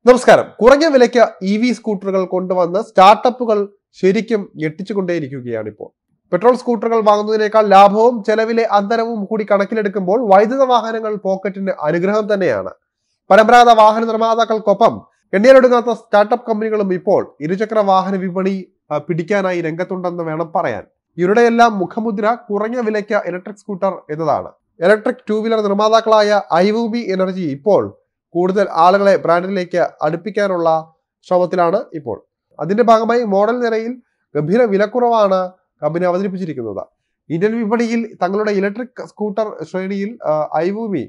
നമസ്കാരം കുറഞ്ഞ വിലയ്ക്ക് ഇ വി സ്കൂട്ടറുകൾ കൊണ്ടുവന്ന് സ്റ്റാർട്ടപ്പുകൾ ശരിക്കും ഞെട്ടിച്ചുകൊണ്ടേയിരിക്കുകയാണ് ഇപ്പോൾ പെട്രോൾ സ്കൂട്ടറുകൾ വാങ്ങുന്നതിനേക്കാൾ ലാഭവും ചെലവിലെ അന്തരവും കൂടി കണക്കിലെടുക്കുമ്പോൾ വൈദ്യുത വാഹനങ്ങൾ പോക്കറ്റിന് അനുഗ്രഹം തന്നെയാണ് പരമ്പരാഗത വാഹന നിർമ്മാതാക്കൾക്കൊപ്പം എണ്ണയിലൊടുങ്ങാത്ത സ്റ്റാർട്ടപ്പ് കമ്പനികളും ഇപ്പോൾ ഇരുചക്ര വാഹന വിപണി ആ, പിടിക്കാനായി രംഗത്തുണ്ടെന്ന് വേണം പറയാൻ ഇവരുടെയെല്ലാം മുഖമുദ്ര കുറഞ്ഞ വിലയ്ക്ക് ഇലക്ട്രിക് സ്കൂട്ടർ എന്നതാണ് ഇലക്ട്രിക് ടൂ വീലർ നിർമ്മാതാക്കളായ ഐവുബി എനർജി ഇപ്പോൾ കൂടുതൽ ആളുകളെ ബ്രാൻഡിലേക്ക് അടുപ്പിക്കാനുള്ള ശ്രമത്തിലാണ് ഇപ്പോൾ അതിന്റെ ഭാഗമായി മോഡൽ നിരയിൽ ഗംഭീര വിലക്കുറവാണ് കമ്പനി അവതരിപ്പിച്ചിരിക്കുന്നത് ഇന്ത്യൻ വിപണിയിൽ തങ്ങളുടെ ഇലക്ട്രിക് സ്കൂട്ടർ ശ്രേണിയിൽ ഐവുമി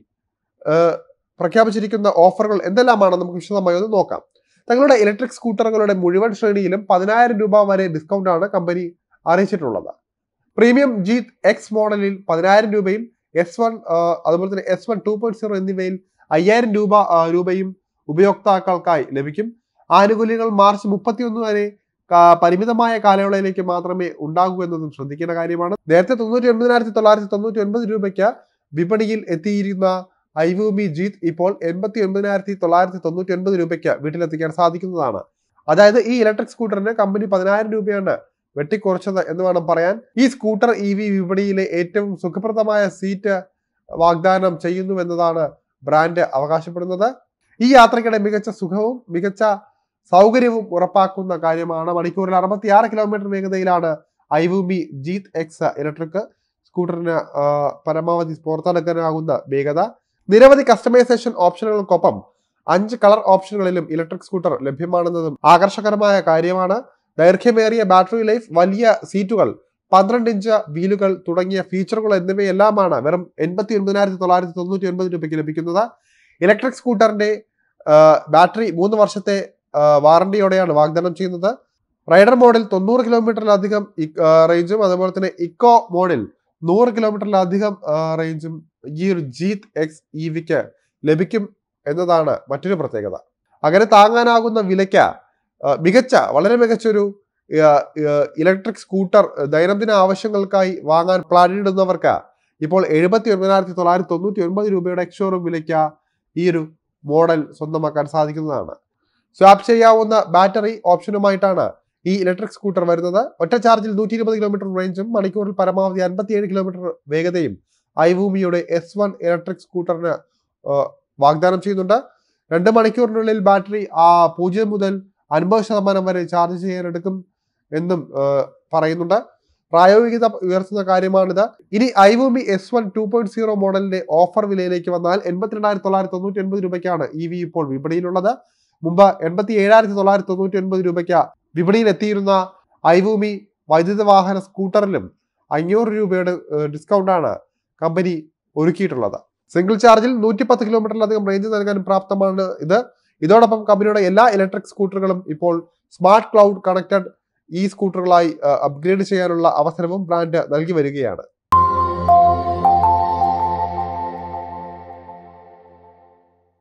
പ്രഖ്യാപിച്ചിരിക്കുന്ന ഓഫറുകൾ എന്തെല്ലാമാണ് നമുക്ക് വിശദമായി ഒന്ന് നോക്കാം തങ്ങളുടെ ഇലക്ട്രിക് സ്കൂട്ടറുകളുടെ മുഴുവൻ ശ്രേണിയിലും പതിനായിരം രൂപ വരെ ഡിസ്കൗണ്ട് ആണ് കമ്പനി അറിയിച്ചിട്ടുള്ളത് പ്രീമിയം ജീത്ത് എക്സ് മോഡലിൽ പതിനായിരം രൂപയും എസ് വൺ അതുപോലെ തന്നെ S one two point zero എന്നിവയിൽ അയ്യായിരം രൂപ ആ, രൂപയും ഉപയോക്താക്കൾക്കായി ലഭിക്കും ആനുകൂല്യങ്ങൾ മാർച്ച് മുപ്പത്തിയൊന്ന് വരെ കാ- പരിമിതമായ കാലയളവിലേക്ക് മാത്രമേ ഉണ്ടാകൂ എന്നതും ശ്രദ്ധിക്കേണ്ട കാര്യമാണ് നേരത്തെ തൊണ്ണൂറ്റി ഒൻപതിനായിരത്തി തൊള്ളായിരത്തി തൊണ്ണൂറ്റി ഒൻപത് രൂപയ്ക്ക് വിപണിയിൽ എത്തിയിരുന്ന ഐവൂമി ജീത്ത് ഇപ്പോൾ എൺപത്തി ഒൻപതിനായിരത്തി തൊള്ളായിരത്തി തൊണ്ണൂറ്റി ഒൻപത് രൂപയ്ക്ക് വീട്ടിലെത്തിക്കാൻ സാധിക്കുന്നതാണ് അതായത് ഈ ഇലക്ട്രിക് സ്കൂട്ടറിന് കമ്പനി പതിനായിരം രൂപയാണ് വെട്ടിക്കുറച്ചത് എന്ന് വേണം പറയാൻ ഈ സ്കൂട്ടർ ഇ വി വിപണിയിലെ ഏറ്റവും സുഖപ്രദമായ സീറ്റ് വാഗ്ദാനം ചെയ്യുന്നുവെന്നതാണ് ബ്രാൻഡ് അവകാശപ്പെടുന്നത് ഈ യാത്രയ്ക്കിടെ മികച്ച സുഖവും മികച്ച സൗകര്യവും ഉറപ്പാക്കുന്ന കാര്യമാണ് മണിക്കൂറിൽ അറുപത്തിയാറ് കിലോമീറ്റർ വേഗതയിലാണ് ഐവുബി ജീത്ത് എക്സ് ഇലക്ട്രിക് സ്കൂട്ടറിന് ആ, പരമാവധി പുറത്തെടുക്കാനാകുന്ന വേഗത നിരവധി കസ്റ്റമൈസേഷൻ ഓപ്ഷനുകൾക്കൊപ്പം അഞ്ച് കളർ ഓപ്ഷനുകളിലും ഇലക്ട്രിക് സ്കൂട്ടർ ലഭ്യമാണെന്നതും ആകർഷകരമായ കാര്യമാണ് ദൈർഘ്യമേറിയ ബാറ്ററി ലൈഫ് വലിയ സീറ്റുകൾ പന്ത്രണ്ട് ഇഞ്ച് വീലുകൾ തുടങ്ങിയ ഫീച്ചറുകൾ എന്നിവയെല്ലാമാണ് വെറും എൺപത്തി ഒൻപതിനായിരത്തി തൊള്ളായിരത്തി തൊണ്ണൂറ്റി ഒൻപത് രൂപയ്ക്ക് ലഭിക്കുന്നത് ഇലക്ട്രിക് സ്കൂട്ടറിന്റെ ആ, ബാറ്ററി മൂന്ന് വർഷത്തെ ആ, വാറണ്ടിയോടെയാണ് വാഗ്ദാനം ചെയ്യുന്നത് റൈഡർ മോഡിൽ തൊണ്ണൂറ് കിലോമീറ്ററിലധികം ഇ- ആ, റേഞ്ചും അതുപോലെ തന്നെ ഇക്കോ മോഡിൽ നൂറ് കിലോമീറ്ററിലധികം ആ, റേഞ്ചും ഈ ഒരു ജീത്ത് എക്സ് ഇ വിക്ക് ലഭിക്കും എന്നതാണ് മറ്റൊരു പ്രത്യേകത അങ്ങനെ താങ്ങാനാകുന്ന വിലയ്ക്ക് ആ, മികച്ച വളരെ മികച്ചൊരു ആ, ആ, ഇലക്ട്രിക് സ്കൂട്ടർ ദൈനംദിന ആവശ്യങ്ങൾക്കായി വാങ്ങാൻ പ്ലാനിടുന്നവർക്ക് ഇപ്പോൾ എഴുപത്തി ഒൻപതിനായിരത്തി തൊള്ളായിരത്തി തൊണ്ണൂറ്റി ഒൻപത് രൂപയുടെ എക്സ്ഷോറൂം വിലയ്ക്ക് ഈ ഒരു മോഡൽ സ്വന്തമാക്കാൻ സാധിക്കുന്നതാണ് സ്വാപ്പ് ചെയ്യാവുന്ന ബാറ്ററി ഓപ്ഷനുമായിട്ടാണ് ഈ ഇലക്ട്രിക് സ്കൂട്ടർ വരുന്നത് ഒറ്റ ചാർജിൽ നൂറ്റി ഇരുപത് കിലോമീറ്റർ റേഞ്ചും മണിക്കൂറിൽ പരമാവധി അൻപത്തിയേഴ് കിലോമീറ്റർ വേഗതയും ഐവൂമിയുടെ എസ് വൺ ഇലക്ട്രിക് സ്കൂട്ടറിന് ആ, വാഗ്ദാനം ചെയ്യുന്നുണ്ട് രണ്ട് മണിക്കൂറിനുള്ളിൽ ബാറ്ററി ആ പൂജ്യം മുതൽ അൻപത് ശതമാനം വരെ ചാർജ് ചെയ്യാനെടുക്കും എന്നും ആ, പറയുന്നുണ്ട് പ്രായോഗികത ഉയർത്തുന്ന കാര്യമാണിത് ഇനി iVOOMi S one two point zero മോഡലിന്റെ ഓഫർ വിലയിലേക്ക് വന്നാൽ എൺപത്തിരണ്ടായിരത്തി തൊള്ളായിരത്തി തൊണ്ണൂറ്റി ഒൻപത് രൂപയ്ക്കാണ് ഇ വി ഇപ്പോൾ വിപണിയിലുള്ളത് മുമ്പ് എൺപത്തി ഏഴായിരത്തി തൊള്ളായിരത്തി തൊണ്ണൂറ്റി ഒൻപത് രൂപയ്ക്ക് വിപണിയിൽ എത്തിയിരുന്ന ഐവൂമി വൈദ്യുത വാഹന സ്കൂട്ടറിലും അഞ്ഞൂറ് രൂപയുടെ ഏഹ്, ഡിസ്കൗണ്ടാണ് കമ്പനി ഒരുക്കിയിട്ടുള്ളത് സിംഗിൾ ചാർജിൽ നൂറ്റി പത്ത് കിലോമീറ്ററിലധികം റേഞ്ച് നൽകാൻ പ്രാപ്തമാണ് ഇത് ഇതോടൊപ്പം കമ്പനിയുടെ എല്ലാ ഇലക്ട്രിക് സ്കൂട്ടറുകളും ഇപ്പോൾ സ്മാർട്ട് ക്ലൗഡ് കണക്റ്റഡ് ഈ സ്കൂട്ടറുകളായി അപ്ഗ്രേഡ് ചെയ്യാനുള്ള അവസരവും ബ്രാൻഡ് നൽകി വരികയാണ്